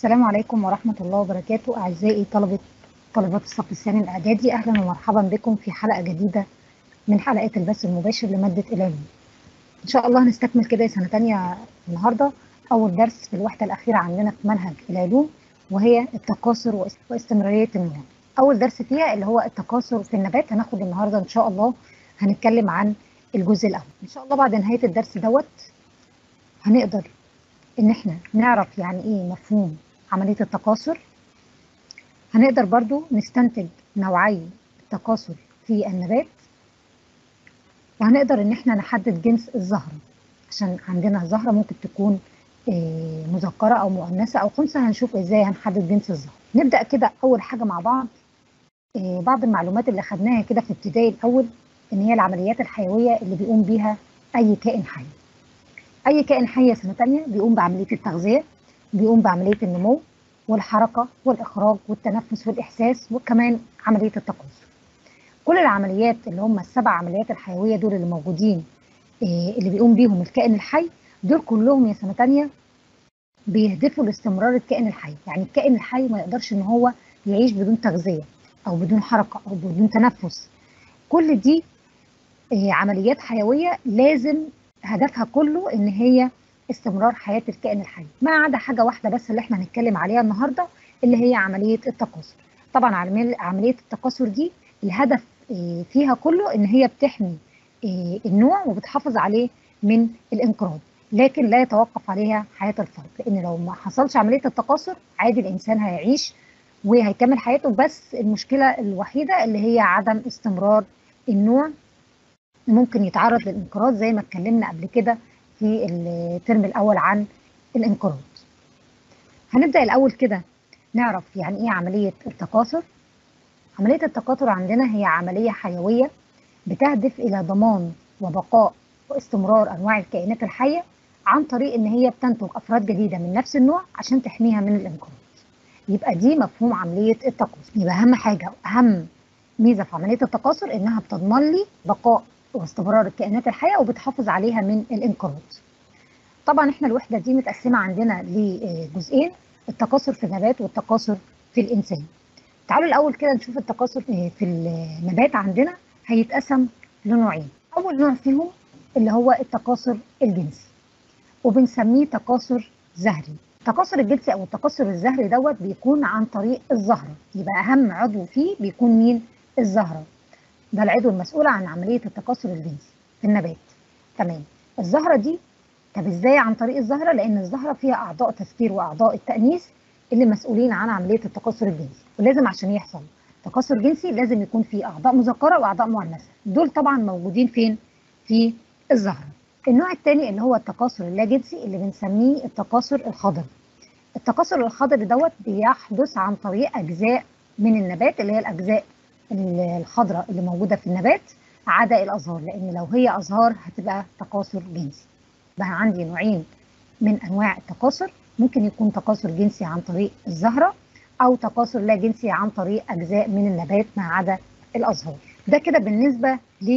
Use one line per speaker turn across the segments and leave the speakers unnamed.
السلام عليكم ورحمة الله وبركاته أعزائي طلبة طالبات الصف الثاني الإعدادي أهلا ومرحبا بكم في حلقة جديدة من حلقات البث المباشر لمادة العلوم إن شاء الله هنستكمل كده سنة تانية النهاردة أول درس في الوحدة الأخيرة عندنا في منهج العلوم وهي التكاثر واستمرارية النمو أول درس فيها اللي هو التكاثر في النبات هناخد النهاردة إن شاء الله هنتكلم عن الجزء الأول إن شاء الله بعد نهاية الدرس دوت هنقدر إن إحنا نعرف يعني إيه مفهوم عملية التكاثر هنقدر برضو نستنتج نوعي التكاثر في النبات وهنقدر ان احنا نحدد جنس الزهرة عشان عندنا زهرة ممكن تكون مذكرة او مؤنثة او خنثى هنشوف ازاي هنحدد جنس الزهرة نبدأ كده اول حاجة مع بعض بعض المعلومات اللي خدناها كده في ابتدائي الاول ان هي العمليات الحيوية اللي بيقوم بيها اي كائن حي اي كائن حي سنة تانية بيقوم بعملية التغذية بيقوم بعملية النمو والحركة والإخراج والتنفس والإحساس وكمان عملية التكاثر. كل العمليات اللي هم السبع عمليات الحيوية دول اللي موجودين اللي بيقوم بيهم الكائن الحي دول كلهم يا سنة تانية بيهدفوا لاستمرار الكائن الحي، يعني الكائن الحي ما يقدرش إن هو يعيش بدون تغذية أو بدون حركة أو بدون تنفس. كل دي عمليات حيوية لازم هدفها كله إن هي استمرار حياة الكائن الحي ما عدا حاجة واحدة بس اللي احنا هنتكلم عليها النهاردة اللي هي عملية التكاثر طبعا عملية التكاثر دي الهدف فيها كله ان هي بتحمي النوع وبتحافظ عليه من الانقراض لكن لا يتوقف عليها حياة الفرد لان لو ما حصلش عملية التكاثر عادي الانسان هيعيش وهيكمل حياته بس المشكلة الوحيدة اللي هي عدم استمرار النوع ممكن يتعرض للانقراض زي ما اتكلمنا قبل كده في الترم الأول عن الانقراض هنبدأ الأول كده نعرف يعني إيه عملية التكاثر عملية التكاثر عندنا هي عملية حيوية بتهدف إلى ضمان وبقاء واستمرار أنواع الكائنات الحية عن طريق إن هي بتنتج أفراد جديدة من نفس النوع عشان تحميها من الانقراض يبقى دي مفهوم عملية التكاثر يبقى أهم حاجة أهم ميزة في عملية التكاثر إنها بتضمن لي بقاء واستمرار الكائنات الحية وبتحافظ عليها من الانقراض. طبعا احنا الوحدة دي متقسمة عندنا لجزئين التكاثر في النبات والتكاثر في الإنسان. تعالوا الأول كده نشوف التكاثر في النبات عندنا هيتقسم لنوعين. أول نوع فيهم اللي هو التكاثر الجنسي وبنسميه تكاثر زهري. التكاثر الجنسي أو التكاثر الزهري دوت بيكون عن طريق الزهرة، يبقى أهم عضو فيه بيكون مين؟ الزهرة. ده العضو المسؤول عن عملية التكاثر الجنسي في النبات تمام الزهرة دي طب ازاي عن طريق الزهرة لأن الزهرة فيها أعضاء تفكير وأعضاء التأنيث اللي مسؤولين عن عملية التكاثر الجنسي ولازم عشان يحصل تكاثر جنسي لازم يكون فيه أعضاء مذكرة وأعضاء مؤنثة دول طبعا موجودين فين؟ في الزهرة النوع الثاني اللي هو التكاثر اللاجنسي اللي بنسميه التكاثر الخضري التكاثر الخضري دوت بيحدث عن طريق أجزاء من النبات اللي هي الأجزاء الخضراء اللي موجوده في النبات عدا الازهار لان لو هي ازهار هتبقى تكاثر جنسي بقى عندي نوعين من انواع التكاثر ممكن يكون تكاثر جنسي عن طريق الزهره او تكاثر لا جنسي عن طريق اجزاء من النبات ما عدا الازهار ده كده بالنسبه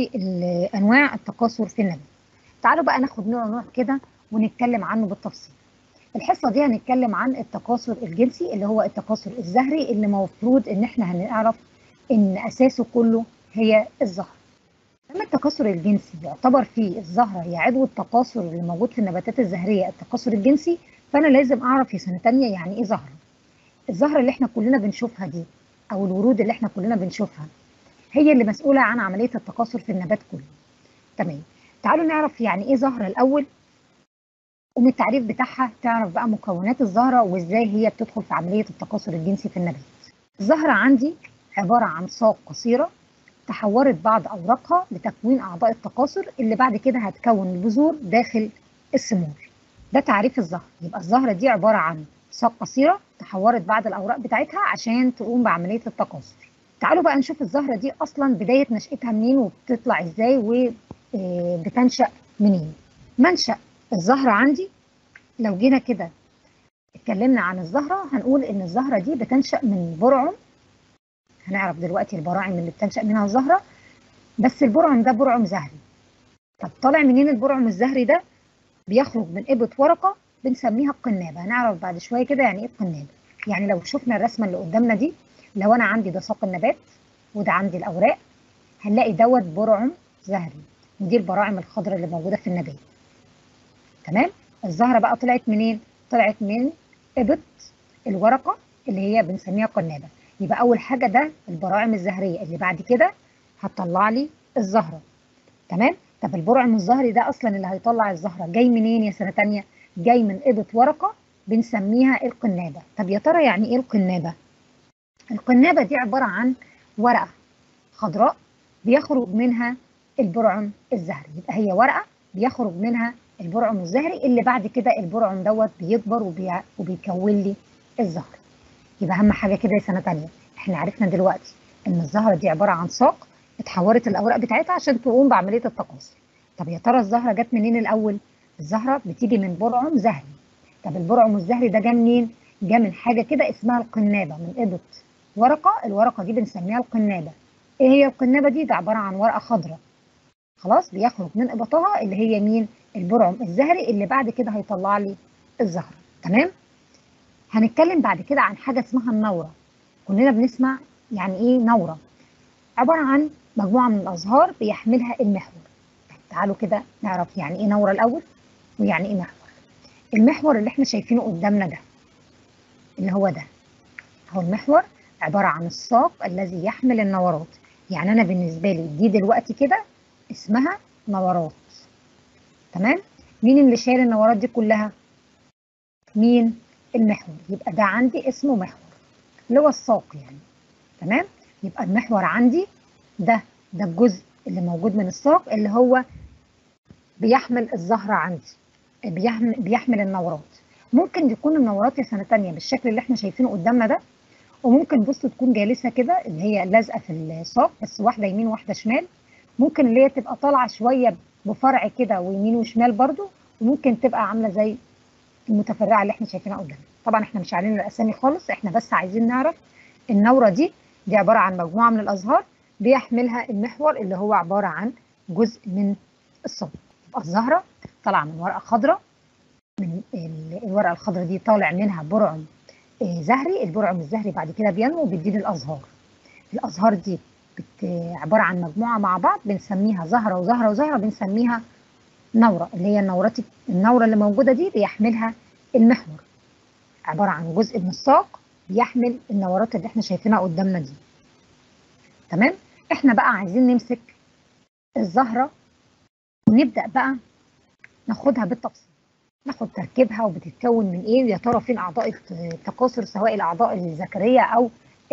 لانواع التكاثر في النبات تعالوا بقى ناخد نوع نوع كده ونتكلم عنه بالتفصيل الحصه دي هنتكلم عن التكاثر الجنسي اللي هو التكاثر الزهري اللي المفروض ان احنا هنعرف ان اساسه كله هي الزهره لما التكاثر الجنسي يعتبر فيه الزهره هي عضو التكاثر اللي موجود في النباتات الزهريه التكاثر الجنسي فانا لازم اعرف في سنه ثانيه يعني ايه زهره الزهره اللي احنا كلنا بنشوفها دي او الورود اللي احنا كلنا بنشوفها هي اللي مسؤوله عن عمليه التكاثر في النبات كله تمام تعالوا نعرف يعني ايه زهره الاول ومن التعريف بتاعها تعرف بقى مكونات الزهره وازاي هي بتدخل في عمليه التكاثر الجنسي في النبات الزهره عندي عبارة عن ساق قصيرة تحورت بعض أوراقها لتكوين أعضاء التكاثر اللي بعد كده هتكون البذور داخل الثمار. ده تعريف الزهرة، يبقى الزهرة دي عبارة عن ساق قصيرة تحورت بعض الأوراق بتاعتها عشان تقوم بعملية التكاثر. تعالوا بقى نشوف الزهرة دي أصلا بداية نشأتها منين وبتطلع إزاي وبتنشأ منين. منشأ الزهرة عندي لو جينا كده اتكلمنا عن الزهرة هنقول إن الزهرة دي بتنشأ من برعم هنعرف دلوقتي البراعم اللي بتنشأ منها الزهرة بس البرعم ده برعم زهري طب طالع منين البرعم الزهري ده بيخرج من إبط ورقة بنسميها القنابه هنعرف بعد شويه كده يعني ايه القنابه يعني لو شفنا الرسمه اللي قدامنا دي لو انا عندي ده ساق النبات وده عندي الاوراق هنلاقي دوت برعم زهري ودي البراعم الخضراء اللي موجوده في النبات تمام الزهره بقى طلعت منين طلعت من ابط الورقه اللي هي بنسميها قنابه يبقى اول حاجه ده البراعم الزهريه اللي بعد كده هتطلع لي الزهره تمام طب البرعم الزهري ده اصلا اللي هيطلع الزهره جاي منين يا سنه ثانيه جاي من ابط ورقه بنسميها القنابه طب يا ترى يعني ايه القنابه القنابه دي عباره عن ورقه خضراء بيخرج منها البرعم الزهري يبقى هي ورقه بيخرج منها البرعم الزهري اللي بعد كده البرعم دوت بيكبر وبي... وبيكون لي الزهر يبقى اهم حاجه كده يا سنه ثانيه احنا عرفنا دلوقتي ان الزهره دي عباره عن ساق اتحورت الاوراق بتاعتها عشان تقوم بعمليه التقاصر طب يا ترى الزهره جت منين الاول الزهره بتيجي من برعم زهري طب البرعم الزهري ده جه منين جه من حاجه كده اسمها القنابه من ابط ورقه الورقه دي بنسميها القنابه ايه هي القنابه دي ده عباره عن ورقه خضراء خلاص بيخرج من ابطها اللي هي مين البرعم الزهري اللي بعد كده هيطلع لي الزهره تمام هنتكلم بعد كده عن حاجه اسمها النوره كلنا بنسمع يعني ايه نوره عباره عن مجموعه من الازهار بيحملها المحور طيب تعالوا كده نعرف يعني ايه نوره الاول ويعني ايه محور المحور اللي احنا شايفينه قدامنا ده اللي هو ده هو المحور عباره عن الساق الذي يحمل النورات يعني انا بالنسبه لي دي دلوقتي كده اسمها نورات تمام مين اللي شايل النورات دي كلها مين المحور يبقى ده عندي اسمه محور اللي هو الساق يعني تمام يبقى المحور عندي ده ده الجزء اللي موجود من الساق اللي هو بيحمل الزهرة عندي بيحمل, بيحمل النورات ممكن يكون النورات يا سنة تانية بالشكل اللي احنا شايفينه قدامنا ده وممكن بصوا تكون جالسة كده اللي هي لازقة في الساق بس واحدة يمين واحدة شمال ممكن اللي هي تبقى طالعة شوية بفرع كده ويمين وشمال برضو وممكن تبقى عاملة زي المتفرعة اللي احنا شايفينها قدامنا طبعا احنا مش عارفين الاسامي خالص احنا بس عايزين نعرف النورة دي دي عبارة عن مجموعة من الازهار بيحملها المحور اللي هو عبارة عن جزء من الصوت يبقى الزهرة طالعة من ورقة خضراء من الورقة الخضراء دي طالع منها برعم زهري البرعم الزهري بعد كده بينمو وبيديني الازهار الازهار دي عبارة عن مجموعة مع بعض بنسميها زهرة وزهرة وزهرة بنسميها نورة اللي هي النورات النورة اللي موجودة دي بيحملها المحور عبارة عن جزء من الساق بيحمل النورات اللي احنا شايفينها قدامنا دي تمام احنا بقى عايزين نمسك الزهرة ونبدأ بقى ناخدها بالتفصيل ناخد تركيبها وبتتكون من ايه ويا ترى فين اعضاء التكاثر سواء الاعضاء الذكريه او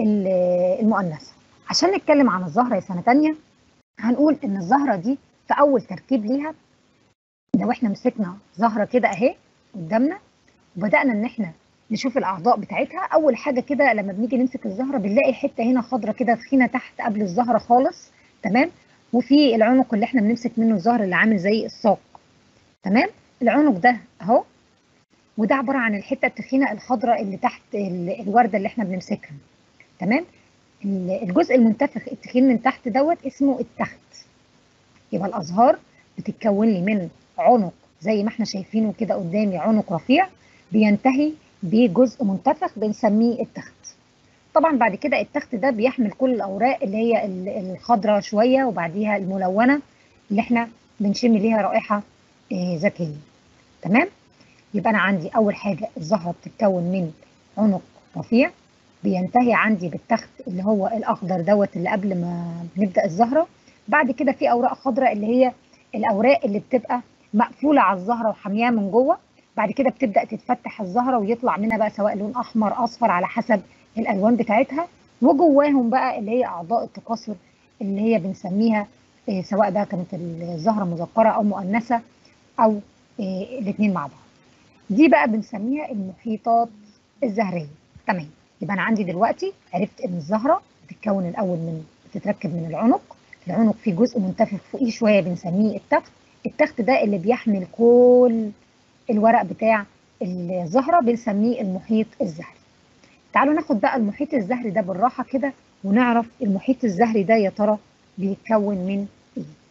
المؤنثه عشان نتكلم عن الزهره يا سنه تانية هنقول ان الزهره دي في اول تركيب ليها لو احنا مسكنا زهره كده اهي قدامنا وبدانا ان احنا نشوف الاعضاء بتاعتها اول حاجه كده لما بنيجي نمسك الزهره بنلاقي حته هنا خضره كده تخينه تحت قبل الزهره خالص تمام وفي العنق اللي احنا بنمسك منه الزهر اللي عامل زي الساق تمام العنق ده اهو وده عباره عن الحته التخينه الخضراء اللي تحت الورده اللي احنا بنمسكها تمام الجزء المنتفخ التخين من تحت دوت اسمه التخت يبقى الازهار بتتكون لي من عنق زي ما احنا شايفينه كده قدامي عنق رفيع بينتهي بجزء منتفخ بنسميه التخت طبعا بعد كده التخت ده بيحمل كل الاوراق اللي هي الخضراء شويه وبعديها الملونه اللي احنا بنشم ليها رائحه ذكيه تمام يبقى انا عندي اول حاجه الزهره بتتكون من عنق رفيع بينتهي عندي بالتخت اللي هو الاخضر دوت اللي قبل ما نبدا الزهره بعد كده في اوراق خضراء اللي هي الاوراق اللي بتبقى مقفوله على الزهره وحامياها من جوه بعد كده بتبدا تتفتح الزهره ويطلع منها بقى سواء لون احمر اصفر على حسب الالوان بتاعتها وجواهم بقى اللي هي اعضاء التكاثر اللي هي بنسميها سواء بقى كانت الزهره مذكره او مؤنثه او الاثنين مع بعض دي بقى بنسميها المحيطات الزهريه تمام يبقى انا عندي دلوقتي عرفت ان الزهره بتتكون الاول من بتتركب من العنق العنق فيه جزء منتفخ فوقيه شويه بنسميه التخت التخت ده اللي بيحمل كل الورق بتاع الزهره بنسميه المحيط الزهري تعالوا ناخد بقى المحيط الزهري ده بالراحه كده ونعرف المحيط الزهري ده يا ترى بيتكون من ايه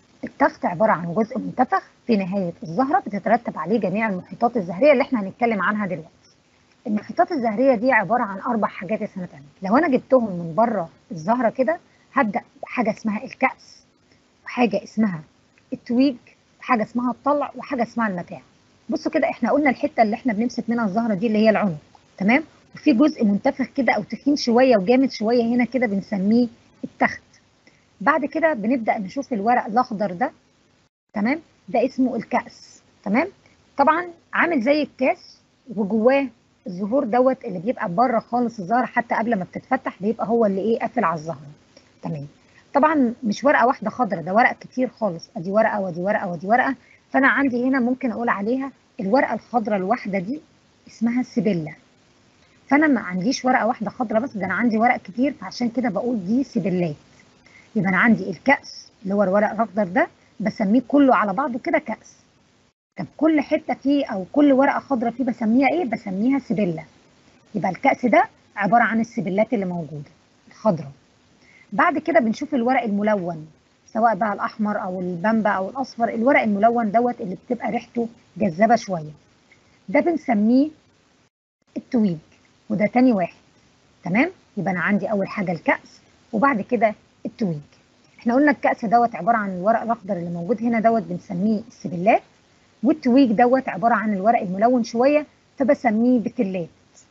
التخت عباره عن جزء منتفخ في نهايه الزهره بتترتب عليه جميع المحيطات الزهريه اللي احنا هنتكلم عنها دلوقتي المحيطات الزهريه دي عباره عن اربع حاجات يا سنه تانية لو انا جبتهم من بره الزهره كده هبدا بحاجه اسمها الكأس وحاجه اسمها التويج وحاجه اسمها الطلع وحاجه اسمها المتاع بصوا كده احنا قلنا الحته اللي احنا بنمسك منها الزهره دي اللي هي العنق تمام وفي جزء منتفخ كده او تخين شويه وجامد شويه هنا كده بنسميه التخت بعد كده بنبدا نشوف الورق الاخضر ده تمام ده اسمه الكأس تمام طبعا عامل زي الكاس وجواه الزهور دوت اللي بيبقى بره خالص الزهره حتى قبل ما بتتفتح بيبقى هو اللي ايه قافل على الزهره تمام طبعا مش ورقه واحده خضراء ده ورق كتير خالص ادي ورقه ودي ورقه ودي ورقه فانا عندي هنا ممكن اقول عليها الورقه الخضراء الواحده دي اسمها سيبيلا فانا ما عنديش ورقه واحده خضراء بس ده انا عندي ورق كتير فعشان كده بقول دي سيبيلات يبقى انا عندي الكأس اللي هو الورق الاخضر ده بسميه كله على بعضه كده كأس طب كل حته فيه او كل ورقه خضراء فيه بسميها ايه بسميها سيبيلا يبقى الكأس ده عباره عن السيبيلات اللي موجوده الخضراء بعد كده بنشوف الورق الملون سواء بقى الاحمر او البامبا او الاصفر الورق الملون دوت اللي بتبقى ريحته جذابه شويه ده بنسميه التويج وده تاني واحد تمام يبقى انا عندي اول حاجه الكأس وبعد كده التويج احنا قلنا الكأس دوت عباره عن الورق الاخضر اللي موجود هنا دوت بنسميه السبلات والتويج دوت عباره عن الورق الملون شويه فبسميه بتلات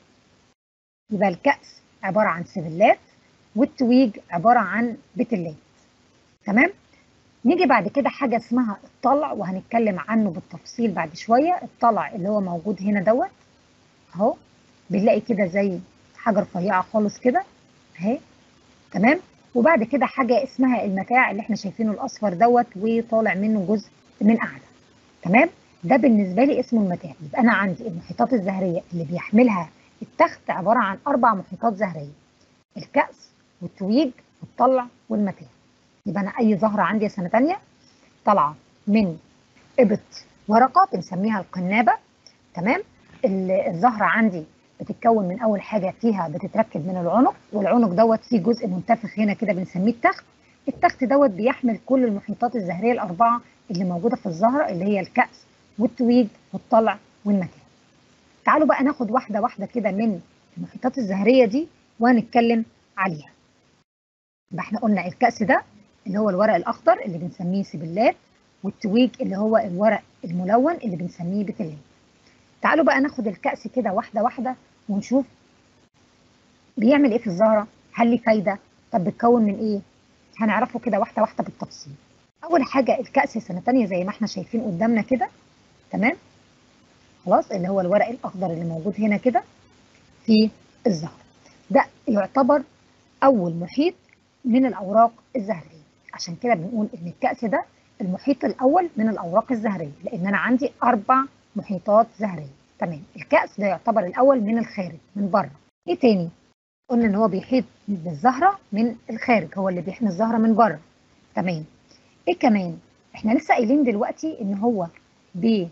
يبقى الكأس عباره عن سبلات والتويج عباره عن بتلات تمام نيجي بعد كده حاجه اسمها الطلع وهنتكلم عنه بالتفصيل بعد شويه الطلع اللي هو موجود هنا دوت اهو بنلاقي كده زي حاجه رفيعه خالص كده اهي تمام وبعد كده حاجه اسمها المتاع اللي احنا شايفينه الاصفر دوت وطالع منه جزء من اعلى تمام ده بالنسبه لي اسمه المتاع يبقى انا عندي المحيطات الزهريه اللي بيحملها التخت عباره عن اربع محيطات زهريه الكأس والتويج والطلع والمتاع يبقى انا اي زهره عندي سنه ثانيه طالعه من ابط ورقه بنسميها القنابه تمام الزهره عندي بتتكون من اول حاجه فيها بتتركب من العنق والعنق دوت فيه جزء منتفخ هنا كده بنسميه التخت التخت دوت بيحمل كل المحيطات الزهريه الاربعه اللي موجوده في الزهره اللي هي الكأس والتويج والطلع والمتاع تعالوا بقى ناخد واحده واحده كده من المحيطات الزهريه دي وهنتكلم عليها يبقى احنا قلنا الكأس ده اللي هو الورق الاخضر اللي بنسميه سبلات والتويج اللي هو الورق الملون اللي بنسميه بتلات تعالوا بقى ناخد الكأس كده واحده واحده ونشوف بيعمل ايه في الزهره هل ليه فايده طب بيتكون من ايه هنعرفه كده واحده واحده بالتفصيل اول حاجه الكأس سنه ثانيه زي ما احنا شايفين قدامنا كده تمام خلاص اللي هو الورق الاخضر اللي موجود هنا كده في الزهره ده يعتبر اول محيط من الاوراق الزهريه عشان كده بنقول ان الكأس ده المحيط الاول من الاوراق الزهريه لان انا عندي اربع محيطات زهريه تمام الكأس ده يعتبر الاول من الخارج من بره ايه تاني قلنا ان هو بيحيط بالزهره من الخارج هو اللي بيحمي الزهره من بره تمام ايه كمان احنا لسه قايلين دلوقتي ان هو بي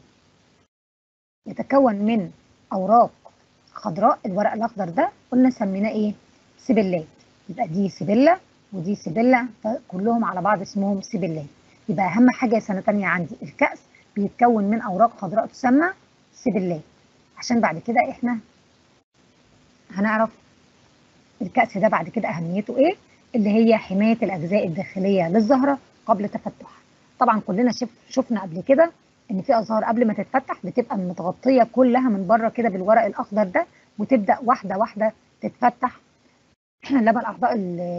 يتكون من اوراق خضراء الورق الاخضر ده قلنا سميناه ايه سبلات يبقى دي سبله ودي سبله فكلهم على بعض اسمهم سبلات يبقى اهم حاجه سنه ثانيه عندي الكأس بيتكون من اوراق خضراء تسمى سبلات عشان بعد كده احنا هنعرف الكأس ده بعد كده اهميته ايه اللي هي حمايه الاجزاء الداخليه للزهره قبل تفتحها طبعا كلنا شف شفنا قبل كده ان في ازهار قبل ما تتفتح بتبقى متغطيه كلها من بره كده بالورق الاخضر ده وتبدا واحده واحده تتفتح لما الاعضاء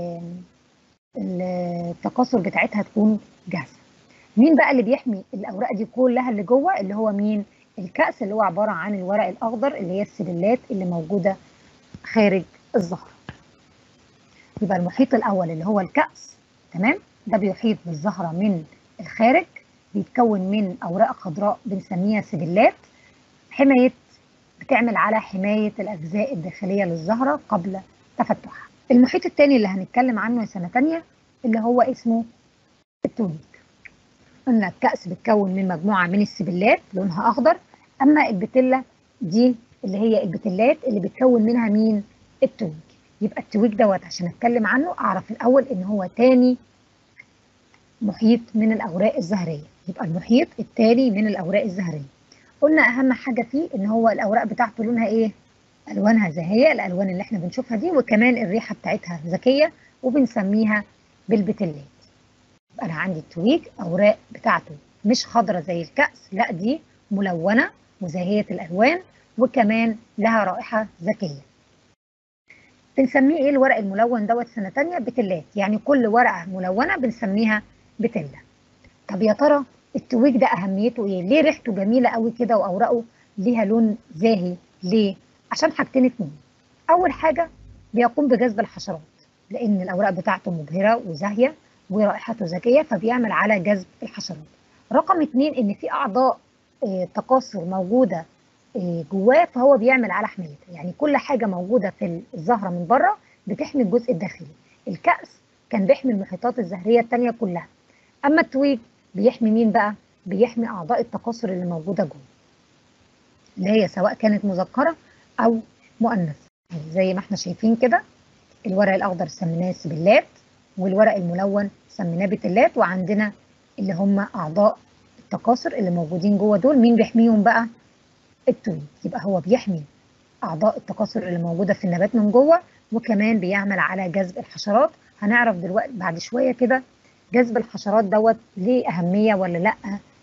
التكاثر بتاعتها تكون جاهزه مين بقى اللي بيحمي الاوراق دي كلها اللي جوه اللي هو مين الكأس اللي هو عباره عن الورق الاخضر اللي هي السبلات اللي موجوده خارج الزهره يبقى المحيط الاول اللي هو الكأس تمام ده بيحيط بالزهره من الخارج بيتكون من اوراق خضراء بنسميها سبلات حمايه بتعمل على حمايه الاجزاء الداخليه للزهره قبل تفتحها المحيط الثاني اللي هنتكلم عنه سنه ثانيه اللي هو اسمه التويج قلنا الكأس بتكون من مجموعه من السبلات لونها اخضر اما البتله دي اللي هي البتلات اللي بتكون منها مين التويج يبقى التويج دوت عشان اتكلم عنه اعرف الاول ان هو تاني محيط من الأوراق الزهرية يبقى المحيط التالي من الأوراق الزهرية قلنا أهم حاجة فيه إن هو الأوراق بتاعته لونها إيه؟ ألوانها زاهية الألوان اللي إحنا بنشوفها دي وكمان الريحة بتاعتها ذكية وبنسميها بالبتلات يبقى أنا عندي التويج أوراق بتاعته مش خضرة زي الكأس لا دي ملونة وزاهية الألوان وكمان لها رائحة ذكية بنسميه ايه الورق الملون دوت سنة تانية بتلات يعني كل ورقة ملونة بنسميها بتلة طب يا ترى التويج ده أهميته ايه ليه ريحته جميلة قوي كده وأوراقه ليها لون زاهي ليه عشان حاجتين اتنين أول حاجة بيقوم بجذب الحشرات لأن الأوراق بتاعته مبهرة وزاهية ورائحته ذكية فبيعمل على جذب الحشرات رقم اتنين ان في اعضاء اه تكاثر موجوده اه جواه فهو بيعمل على حمايتها يعني كل حاجه موجوده في الزهره من بره بتحمي الجزء الداخلي الكأس كان بيحمي المحيطات الزهريه الثانيه كلها اما التويج بيحمي مين بقى بيحمي اعضاء التكاثر اللي موجوده جوه اللي هي سواء كانت مذكره او مؤنثه يعني زي ما احنا شايفين كده الورق الاخضر سميناه سبلات والورق الملون سميناه بتلات وعندنا اللي هم اعضاء التكاثر اللي موجودين جوه دول مين بيحميهم بقى التويج يبقى هو بيحمي اعضاء التكاثر اللي موجوده في النبات من جوه وكمان بيعمل على جذب الحشرات هنعرف دلوقتي بعد شويه كده جذب الحشرات دوت ليه اهميه ولا لا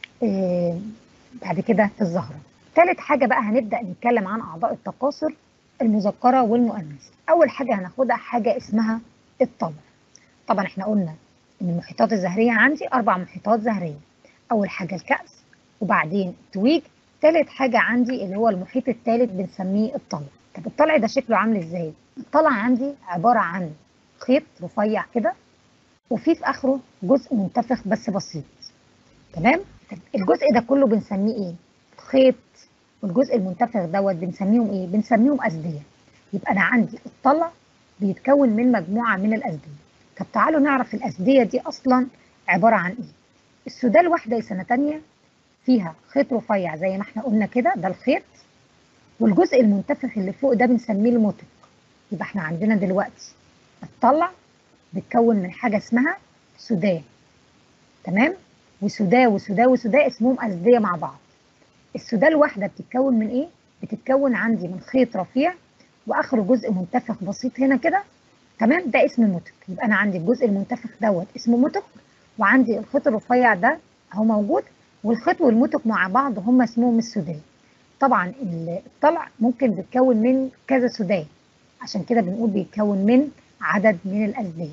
آه بعد كده في الزهره ثالث حاجه بقى هنبدا نتكلم عن اعضاء التكاثر المذكره والمؤنثه اول حاجه هناخدها حاجه اسمها الطلع طبعا احنا قلنا ان المحيطات الزهريه عندي اربع محيطات زهريه اول حاجه الكأس وبعدين التويج ثالث حاجه عندي اللي هو المحيط الثالث بنسميه الطلع طب الطلع ده شكله عامل ازاي الطلع عندي عباره عن خيط رفيع كده وفي في اخره جزء منتفخ بس بسيط تمام طب الجزء ده كله بنسميه ايه خيط والجزء المنتفخ دوت بنسميهم ايه بنسميهم أزدية يبقى انا عندي الطلع بيتكون من مجموعه من الأزدية طب تعالوا نعرف الأزدية دي أصلا عبارة عن إيه السودان واحدة سنة تانية فيها خيط رفيع زي ما احنا قلنا كده ده الخيط والجزء المنتفخ اللي فوق ده بنسميه المتق يبقى احنا عندنا دلوقتي الطلع بيتكون من حاجة اسمها سوداء تمام وسوداء وسوداء وسوداء اسمهم أزدية مع بعض السوداء الواحدة بتتكون من ايه؟ بتتكون عندي من خيط رفيع واخره جزء منتفخ بسيط هنا كده تمام ده اسم متق يبقى انا عندي الجزء المنتفخ دوت اسمه متق وعندي الخيط الرفيع ده اهو موجود والخيط والمتق مع بعض هم اسمهم السوداء طبعا الطلع ممكن بيتكون من كذا سوداء عشان كده بنقول بيتكون من عدد من الأزدية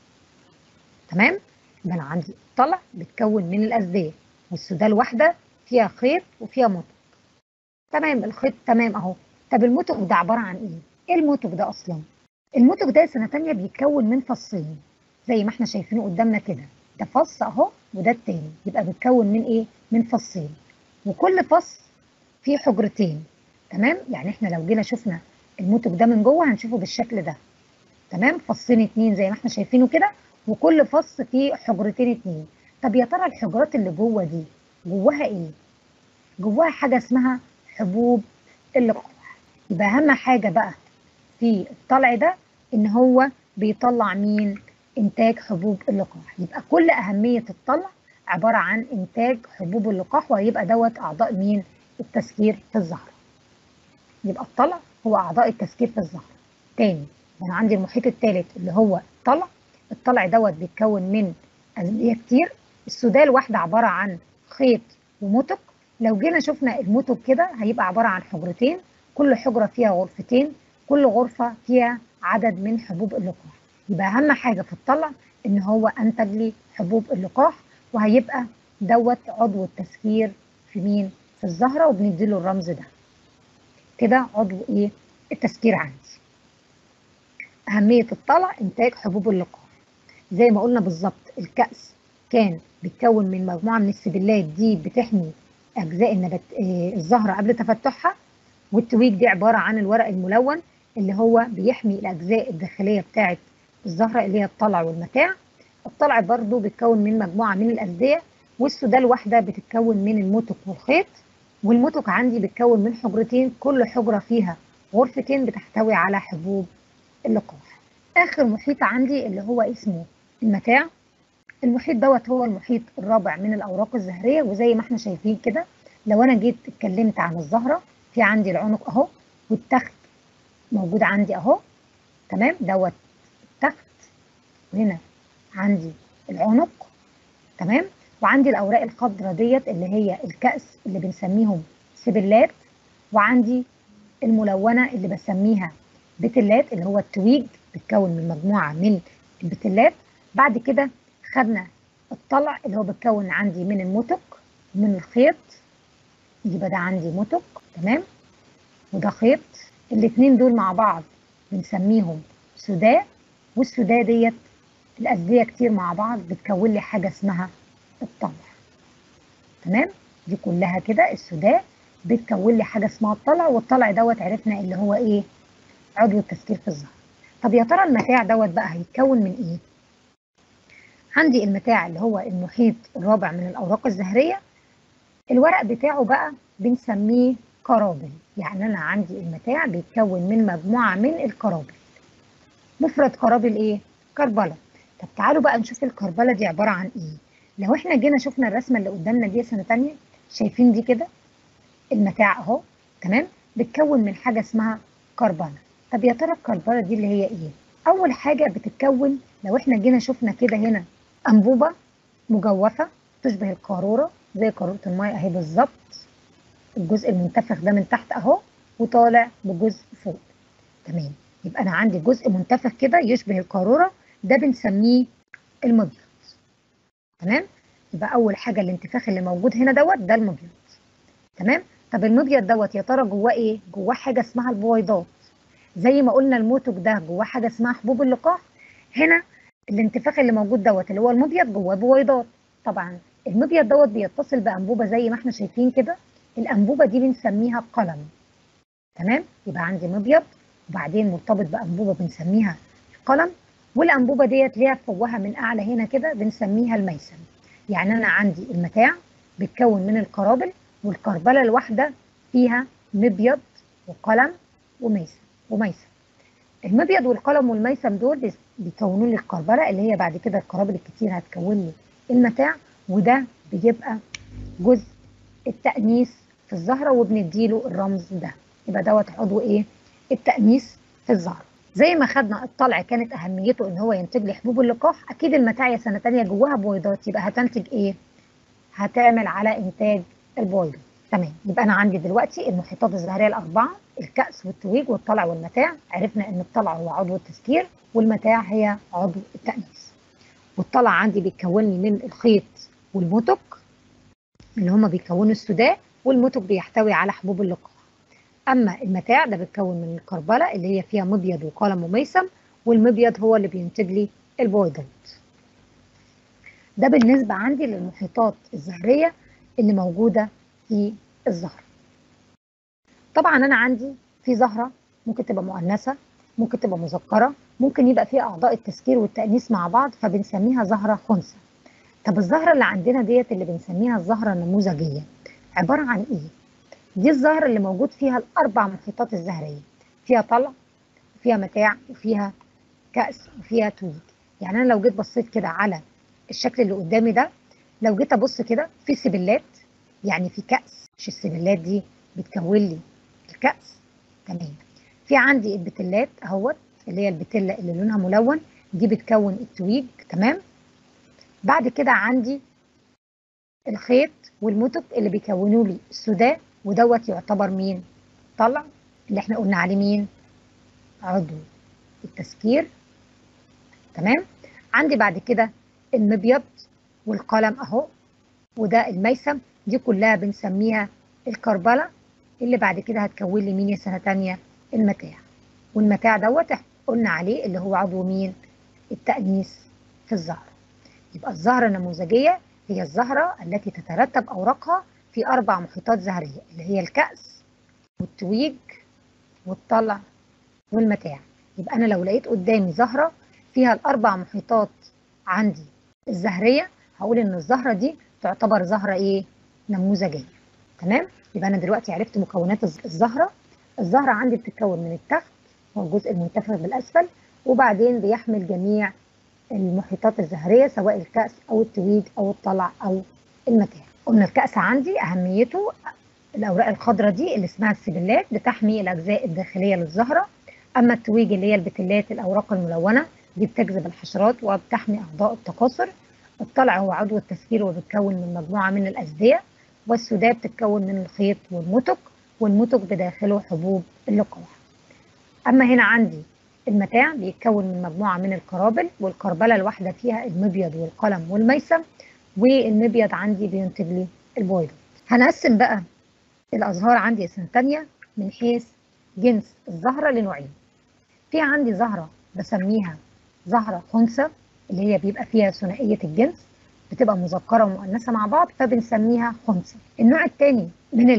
تمام يبقى انا عندي الطلع بيتكون من الأزدية والسوداء الواحدة فيها خيط وفيها متق تمام الخيط تمام اهو طب المتق ده عبارة عن ايه؟ ايه المتق ده اصلا؟ المتق ده سنة تانية بيتكون من فصين زي ما احنا شايفينه قدامنا كده ده فص اهو وده التاني يبقى بيتكون من ايه؟ من فصين وكل فص فيه حجرتين تمام؟ يعني احنا لو جينا شفنا المتق ده من جوه هنشوفه بالشكل ده تمام؟ فصين اتنين زي ما احنا شايفينه كده وكل فص فيه حجرتين اتنين طب يا ترى الحجرات اللي جوه دي جواها ايه؟ جواها حاجة اسمها حبوب اللقاح يبقى أهم حاجة بقى في الطلع ده إن هو بيطلع مين؟ إنتاج حبوب اللقاح يبقى كل أهمية الطلع عبارة عن إنتاج حبوب اللقاح وهيبقى دوت أعضاء مين؟ التسكير في الزهرة يبقى الطلع هو أعضاء التسكير في الزهرة تاني أنا عندي المحيط الثالث اللي هو الطلع الطلع دوت بيتكون من أزمية كتير السوداء الواحدة عبارة عن خيط ومتق لو جينا شفنا المتق كده هيبقى عبارة عن حجرتين كل حجرة فيها غرفتين كل غرفة فيها عدد من حبوب اللقاح يبقى أهم حاجة في الطلع إن هو أنتج لي حبوب اللقاح وهيبقى دوت عضو التسكير في مين؟ في الزهرة وبنديله الرمز ده كده عضو إيه؟ التسكير عندي أهمية الطلع إنتاج حبوب اللقاح زي ما قلنا بالظبط الكأس كان بيتكون من مجموعة من السبلات دي بتحمي أجزاء النبات الزهرة قبل تفتحها والتويج دي عبارة عن الورق الملون اللي هو بيحمي الأجزاء الداخلية بتاعة الزهرة اللي هي الطلع والمتاع الطلع برضو بيتكون من مجموعة من الأزدية والسوداء الواحدة بتتكون من المتق والخيط والمتق عندي بتكون من حجرتين كل حجرة فيها غرفتين بتحتوي على حبوب اللقاح آخر محيط عندي اللي هو اسمه المتاع المحيط دوت هو المحيط الرابع من الاوراق الزهريه وزي ما احنا شايفين كده لو انا جيت اتكلمت عن الزهره في عندي العنق اهو والتخت موجود عندي اهو تمام دوت التخت وهنا عندي العنق تمام وعندي الاوراق الخضراء ديت اللي هي الكأس اللي بنسميهم سبلات وعندي الملونه اللي بسميها بتلات اللي هو التويج بيتكون من مجموعه من البتلات بعد كده خدنا الطلع اللي هو بيتكون عندي من المتق ومن الخيط يبقى ده عندي متق تمام وده خيط الاتنين دول مع بعض بنسميهم سداء والسداء ديت الأزدية كتير مع بعض بتكون لي حاجة اسمها الطلع تمام دي كلها كده السداء بتكون لي حاجة اسمها الطلع والطلع دوت عرفنا اللي هو ايه عضو التسكير في الظهر طب يا ترى المتاع دوت بقى هيتكون من ايه عندي المتاع اللي هو المحيط الرابع من الأوراق الزهرية الورق بتاعه بقى بنسميه قرابل يعني أنا عندي المتاع بيتكون من مجموعة من القرابل مفرد قرابل إيه؟ كربلة طب تعالوا بقى نشوف الكربلة دي عبارة عن إيه لو إحنا جينا شفنا الرسمة اللي قدامنا دي سنة تانية شايفين دي كده المتاع أهو تمام بتكون من حاجة اسمها كربلة طب يا ترى الكربلة دي اللي هي إيه؟ أول حاجة بتتكون لو إحنا جينا شفنا كده هنا أنبوبة مجوفة تشبه القارورة زي قارورة المية أهي بالظبط الجزء المنتفخ ده من تحت أهو وطالع بجزء فوق تمام يبقى أنا عندي جزء منتفخ كده يشبه القارورة ده بنسميه المبيض تمام يبقى أول حاجة الانتفاخ اللي موجود هنا دوت ده المبيض تمام طب المبيض دوت يا ترى جواه إيه؟ جواه حاجة اسمها البويضات زي ما قلنا الموتوك ده جواه حاجة اسمها حبوب اللقاح هنا الانتفاخ اللي موجود دوت اللي هو المبيض جواه بويضات طبعا المبيض دوت بيتصل بانبوبه زي ما احنا شايفين كده الانبوبه دي بنسميها قلم تمام يبقى عندي مبيض وبعدين مرتبط بانبوبه بنسميها القلم والانبوبه ديت ليها فوهه من اعلى هنا كده بنسميها الميسم يعني انا عندي المتاع بيتكون من القرابل والكربله الواحده فيها مبيض وقلم وميسم وميسم المبيض والقلم والميسم دول بيكونوا لي الكربله اللي هي بعد كده القرابل الكتير هتكون لي المتاع وده بيبقى جزء التأنيث في الزهرة وبنديله الرمز ده يبقى دوت عضو ايه التأنيث في الزهرة زي ما خدنا الطلع كانت أهميته إن هو ينتج لي حبوب اللقاح أكيد المتاع يا سنة تانية جواها بويضات يبقى هتنتج إيه؟ هتعمل على إنتاج البويضة تمام يبقى أنا عندي دلوقتي المحيطات الزهرية الأربعة الكأس والتويج والطلع والمتاع عرفنا إن الطلع هو عضو التسكير والمتاع هي عضو التأنيث والطلع عندي بيتكون لي من الخيط والمتك اللي هما بيكونوا السداء والمتك بيحتوي على حبوب اللقاح اما المتاع ده بيتكون من الكربله اللي هي فيها مبيض وقلم وميسم والمبيض هو اللي بينتج لي البويضات ده بالنسبه عندي للمحيطات الزهريه اللي موجوده في الزهر طبعا انا عندي في زهره ممكن تبقى مؤنثه ممكن تبقى مذكره ممكن يبقى فيها اعضاء التسكير والتانيث مع بعض فبنسميها زهره خنثى طب الزهره اللي عندنا ديت اللي بنسميها الزهره النموذجيه عباره عن ايه دي الزهره اللي موجود فيها الاربع محيطات الزهريه فيها طلع وفيها متاع وفيها كأس وفيها تويج يعني انا لو جيت بصيت كده على الشكل اللي قدامي ده لو جيت ابص كده في سبلات يعني في كأس مش السبلات دي بتكون لي الكأس تمام في عندي البتلات اهوت اللي هي البتله اللي لونها ملون دي بتكون التويج تمام بعد كده عندي الخيط والمتك اللي بيكونوا لي السداء ودوت يعتبر مين طلع اللي احنا قلنا عليه مين عضو التسكير تمام عندي بعد كده المبيض والقلم اهو وده الميسم دي كلها بنسميها الكربله اللي بعد كده هتكون لي مين يا سنه تانية المتاع والمتاع دوت قلنا عليه اللي هو عضو مين التأنيث في الزهرة يبقى الزهرة النموذجية هي الزهرة التي تترتب أوراقها في أربع محيطات زهرية اللي هي الكأس والتويج والطلع والمتاع يبقى أنا لو لقيت قدامي زهرة فيها الأربع محيطات عندي الزهرية هقول إن الزهرة دي تعتبر زهرة إيه؟ نموذجية تمام؟ يبقى أنا دلوقتي عرفت مكونات الزهرة الزهرة عندي بتتكون من التخت هو الجزء المنتفخ بالأسفل وبعدين بيحمل جميع المحيطات الزهرية سواء الكأس أو التويج أو الطلع أو المتاع قلنا الكأس عندي أهميته الأوراق الخضراء دي اللي اسمها السبلات بتحمي الأجزاء الداخلية للزهرة أما التويج اللي هي البتلات الأوراق الملونة دي بتجذب الحشرات وبتحمي أعضاء التكاثر الطلع هو عضو التسكير وبيتكون من مجموعة من الأزدية والسوداء بتتكون من الخيط والمتك والمتك بداخله حبوب اللقاح أما هنا عندي المتاع بيتكون من مجموعة من القرابل والقربلة الواحدة فيها المبيض والقلم والميسم والمبيض عندي بينتج لي البويضة هنقسم بقى الأزهار عندي سنة تانية من حيث جنس الزهرة لنوعين في عندي زهرة بسميها زهرة خنثى اللي هي بيبقى فيها ثنائية الجنس بتبقى مذكرة ومؤنثة مع بعض فبنسميها خنثى النوع الثاني من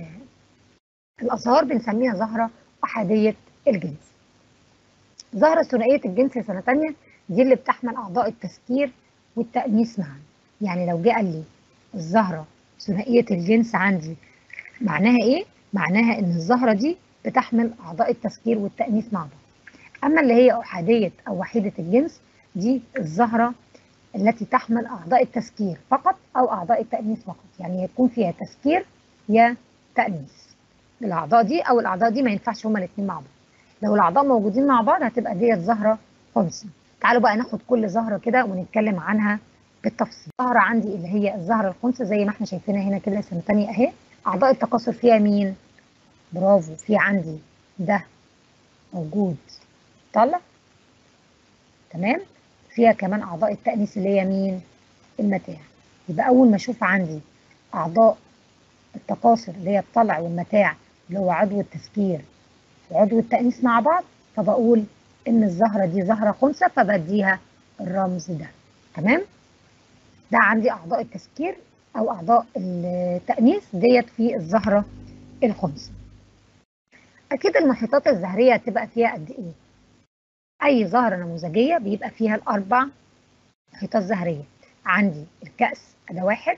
الأزهار بنسميها زهرة أحادية الجنس زهرة ثنائية الجنس سنة تانية دي اللي بتحمل أعضاء التسكير والتأنيث معا يعني لو جه قال لي الزهرة ثنائية الجنس عندي معناها إيه؟ معناها إن الزهرة دي بتحمل أعضاء التسكير والتأنيث مع بعض أما اللي هي أحادية أو وحيدة الجنس دي الزهرة التي تحمل أعضاء التسكير فقط أو أعضاء التأنيث فقط يعني يكون فيها تسكير يا تأنيث الأعضاء دي أو الأعضاء دي ما ينفعش هما الاتنين مع بعض لو الأعضاء موجودين مع بعض هتبقى ديت زهرة خنثى تعالوا بقى ناخد كل زهرة كده ونتكلم عنها بالتفصيل زهرة عندي اللي هي الزهرة الخنثى زي ما احنا شايفينها هنا كده سنة تانية أهي أعضاء التكاثر فيها مين؟ برافو في عندي ده موجود طلع تمام فيها كمان أعضاء التأنيث اللي هي مين؟ المتاع يبقى أول ما أشوف عندي أعضاء التكاثر اللي هي الطلع والمتاع اللي هو عضو التسكير وعضو التأنيث مع بعض فبقول إن الزهرة دي زهرة خنثى فبديها الرمز ده تمام؟ ده عندي أعضاء التسكير أو أعضاء التأنيث ديت في الزهرة الخنثى أكيد المحيطات الزهرية هتبقى فيها قد إيه؟ أي زهرة نموذجية بيبقى فيها الأربع محيطات زهرية عندي الكأس أدا واحد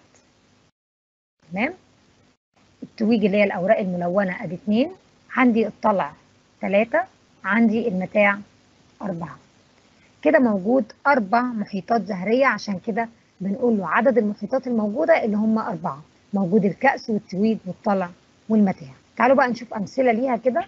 تمام التويج اللي هي الأوراق الملونة أدي اتنين عندي الطلع ثلاثة عندي المتاع أربعة كده موجود أربع محيطات زهرية عشان كده بنقول له عدد المحيطات الموجودة اللي هم أربعة موجود الكأس والتويج والطلع والمتاع تعالوا بقى نشوف أمثلة ليها كده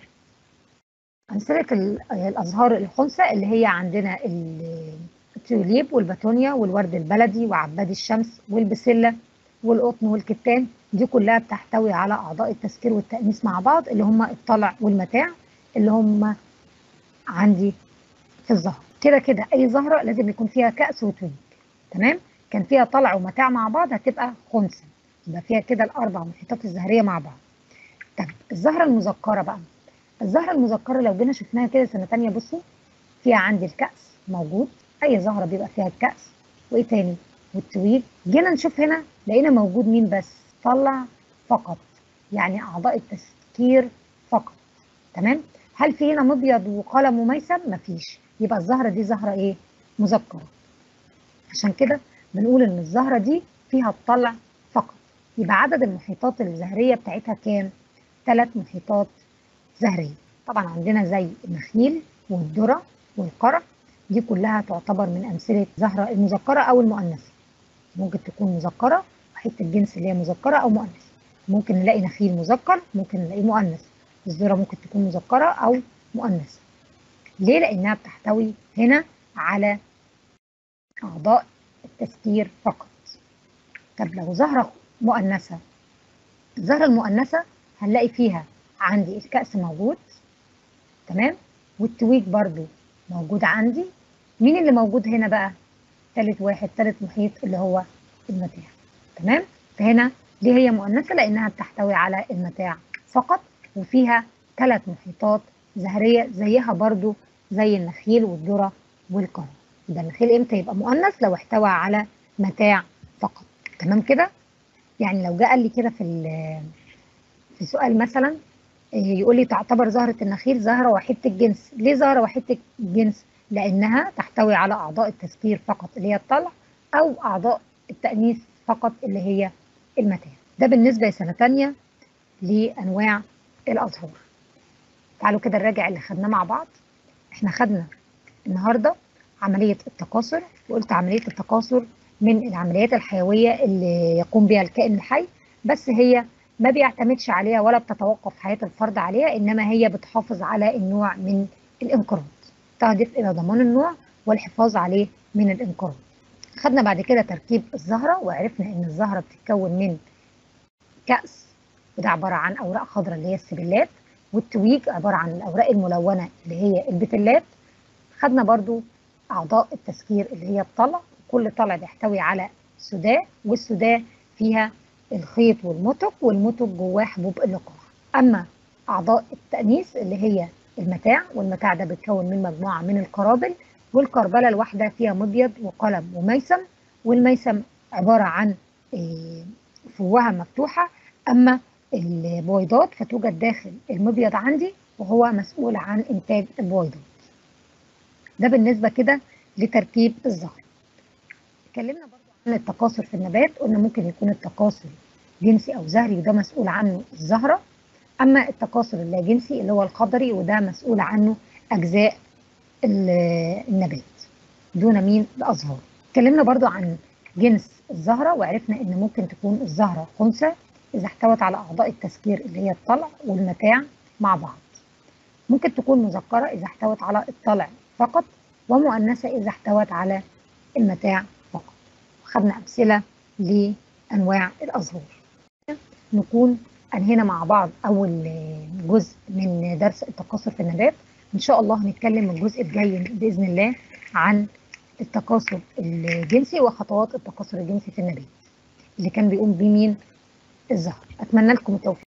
أمثلة الأزهار الخنثى اللي هي عندنا التيوليب والباتونيا والورد البلدي وعباد الشمس والبسلة والقطن والكتان دي كلها بتحتوي على أعضاء التسكير والتأنيث مع بعض اللي هم الطلع والمتاع اللي هم عندي في الزهر كده كده أي زهرة لازم يكون فيها كأس وتويج تمام كان فيها طلع ومتاع مع بعض هتبقى خنثى يبقى فيها كده الأربع محيطات الزهرية مع بعض طب الزهرة المذكرة بقى الزهرة المذكرة لو جينا شفناها كده سنة تانية بصوا فيها عندي الكأس موجود أي زهرة بيبقى فيها الكأس وإيه تاني والتويج جينا نشوف هنا لقينا موجود مين بس طلع فقط يعني أعضاء التسكير فقط تمام هل في هنا مبيض وقلم وميسم مفيش يبقى الزهرة دي زهرة إيه مذكرة عشان كده بنقول إن الزهرة دي فيها الطلع فقط يبقى عدد المحيطات الزهرية بتاعتها كام؟ ثلاث محيطات زهرية طبعا عندنا زي النخيل والذرة والقرع دي كلها تعتبر من أمثلة زهرة المذكرة أو المؤنثة ممكن تكون مذكرة وحيدة الجنس اللي هي مذكرة أو مؤنث ممكن نلاقي نخيل مذكر ممكن نلاقيه مؤنث الذرة ممكن تكون مذكرة أو مؤنثة ليه؟ لأنها بتحتوي هنا على أعضاء التسكير فقط طب لو زهرة مؤنثة الزهرة المؤنثة هنلاقي فيها عندي الكأس موجود تمام والتويج برضو موجود عندي مين اللي موجود هنا بقى ثالث واحد ثالث محيط اللي هو المتاع تمام فهنا ليه هي مؤنثة لأنها بتحتوي على المتاع فقط وفيها ثلاث محيطات زهرية زيها برضو زي النخيل والذرة والقرن يبقى النخيل امتى يبقى مؤنث لو احتوى على متاع فقط تمام كده يعني لو جه قال لي كده في في سؤال مثلا يقول لي تعتبر زهرة النخيل زهرة وحيدة الجنس ليه زهرة وحيدة الجنس لأنها تحتوي على أعضاء التسكير فقط اللي هي الطلع أو أعضاء التأنيث فقط اللي هي المتاع ده بالنسبة لسنة تانية لأنواع الأزهار تعالوا كده نراجع اللي خدناه مع بعض احنا خدنا النهاردة عملية التكاثر وقلت عملية التكاثر من العمليات الحيوية اللي يقوم بها الكائن الحي بس هي ما بيعتمدش عليها ولا بتتوقف حياة الفرد عليها إنما هي بتحافظ على النوع من الانقراض تهدف إلى ضمان النوع والحفاظ عليه من الانقراض خدنا بعد كده تركيب الزهرة وعرفنا إن الزهرة بتتكون من كأس وده عبارة عن أوراق خضراء اللي هي السبلات والتويج عبارة عن الأوراق الملونة اللي هي البتلات خدنا برضو أعضاء التسكير اللي هي الطلع كل طلع بيحتوي على سداء والسداء فيها الخيط والمتق والمتق جواه حبوب اللقاح أما أعضاء التأنيث اللي هي المتاع والمتاع ده بيتكون من مجموعة من القرابل والكربلة الواحدة فيها مبيض وقلم وميسم والميسم عبارة عن فوهة مفتوحة أما البويضات فتوجد داخل المبيض عندي وهو مسؤول عن إنتاج البويضات ده بالنسبة كده لتركيب الزهر اتكلمنا برضو عن التكاثر في النبات قلنا ممكن يكون التكاثر جنسي أو زهري وده مسؤول عنه الزهرة أما التكاثر اللا جنسي اللي هو الخضري وده مسؤول عنه أجزاء النبات دون مين الأزهار اتكلمنا برضو عن جنس الزهرة وعرفنا إن ممكن تكون الزهرة خنثى إذا احتوت على أعضاء التسكير اللي هي الطلع والمتاع مع بعض ممكن تكون مذكرة إذا احتوت على الطلع فقط ومؤنثة إذا احتوت على المتاع فقط خدنا أمثلة لأنواع الأزهار نكون أنهينا مع بعض أول جزء من درس التكاثر في النبات إن شاء الله هنتكلم الجزء الجاي بإذن الله عن التكاثر الجنسي وخطوات التكاثر الجنسي في النبات اللي كان بيقوم بيه مين الزهر أتمنى لكم التوفيق